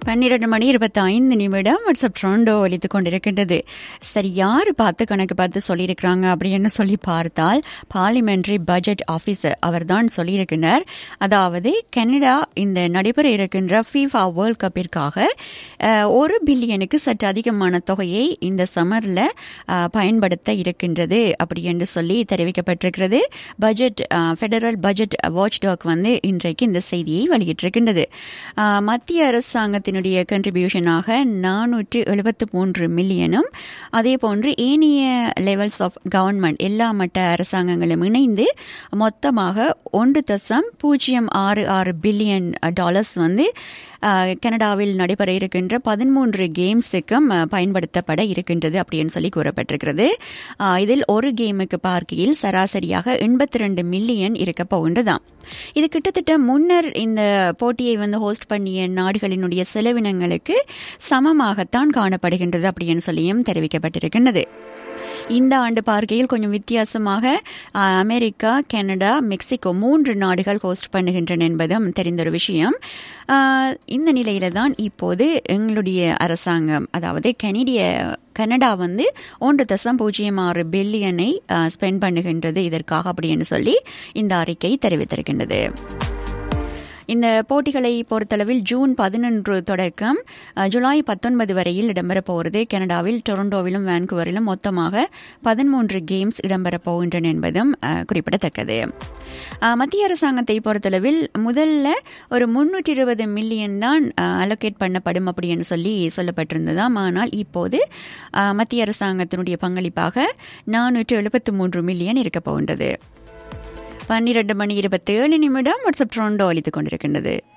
பன்னிரண்டு மணி இருபத்தி ஐந்து நிமிடம் வாட்ஸ்அப் ட்ரோண்டோ ஒலித்து கொண்டிருக்கின்றது சரி யார் பார்த்து கணக்கு பார்த்து சொல்லியிருக்கிறாங்க அப்படின்னு சொல்லி பார்த்தால் பார்லிமெண்ட்ரி பட்ஜெட் ஆஃபீஸர் அவர் தான் சொல்லியிருக்கிறார் அதாவது கனடா இந்த நடைபெற இருக்கின்ற ஃபீஃபா வேர்ல்ட் கப்பிற்காக அஹ், ஒரு பில்லியனுக்கு சற்று அதிகமான தொகையை இந்த சம்மரில் பயன்படுத்த இருக்கின்றது அப்படி என்று சொல்லி தெரிவிக்கப்பட்டிருக்கிறது budget federal budget watchdog வந்து இன்றைக்கு இந்த செய்தியை வெளியிட்டிருக்கின்றது அஹ், மத்திய அரசாங்கத்தினுடைய கண்ட்ரிபியூஷனாக நானூற்று எழுபத்து மூன்று மில்லியனும் அதே போன்று ஏனைய லெவல்ஸ் ஆஃப் கவர்மெண்ட் எல்லா மட்ட அரசாங்கங்களும் இணைந்து மொத்தமாக ஒன்று தசம் பூஜ்ஜியம் ஆறு ஆறு பில்லியன் டாலர்ஸ் வந்து அஹ், கனடாவில் நடைபெற இருக்கின்ற பதிமூன்று கேம்ஸுக்கும் அஹ், பயன்படுத்தப்பட இருக்கின்றது அப்படின்னு சொல்லி கூறப்பட்டிருக்கிறது அஹ், இதில் ஒரு கேமுக்கு பார்க்கையில் சராசரியாக எண்பத்தி ரெண்டு மில்லியன் இருக்க போகின்றதாம் இது கிட்டத்தட்ட முன்னர் இந்த போட்டியை வந்து ஹோஸ்ட் பண்ணிய நாடுகளினுடைய செலவினங்களுக்கு சமமாகத்தான் காணப்படுகின்றது அப்படின்னு சொல்லியும் தெரிவிக்கப்பட்டிருக்கின்றது இந்த ஆண்டு பார்க்கையில் கொஞ்சம் வித்தியாசமாக அஹ், அமெரிக்கா கனடா மெக்சிகோ மூன்று நாடுகள் ஹோஸ்ட் பண்ணுகின்றன என்பதும் தெரிந்த ஒரு விஷயம் அஹ், இந்த நிலையில தான் இப்போது எங்களுடைய அரசாங்கம் அதாவது கனடிய கனடா வந்து ஒன்று தசம் பூஜ்ஜியம் ஆறு பில்லியனை ஸ்பெண்ட் பண்ணுகின்றது இதற்காக அப்படின்னு சொல்லி இந்த அறிக்கை தெரிவித்திருக்கின்றது இந்த போட்டிகளை பொறுத்தளவில் ஜூன் பதினொன்று தொடக்கம் அஹ், ஜூலை பத்தொன்பது வரையில் இடம்பெறப் போகிறது கனடாவில் டொரண்டோவிலும் வான்குவரிலும் மொத்தமாக பதிமூன்று கேம்ஸ் இடம்பெறப் போகின்றன என்பதும் அஹ், குறிப்பிடத்தக்கது அஹ், மத்திய அரசாங்கத்தை பொறுத்தளவில் முதல்ல ஒரு முன்னூற்றி இருபது மில்லியன் தான் அலோகேட் பண்ணப்படும் அப்படின்னு சொல்லி சொல்லப்பட்டிருந்ததாம் ஆனால் இப்போது அஹ், மத்திய அரசாங்கத்தினுடைய பங்களிப்பாக நானூற்று எழுபத்து மூன்று மில்லியன் இருக்கப் போகின்றது பன்னிரண்டு மணி இருபத்தேழு நிமிடம் வாட்ஸ்அப் ட்ரோண்டோ அளித்துக் கொண்டிருக்கின்றது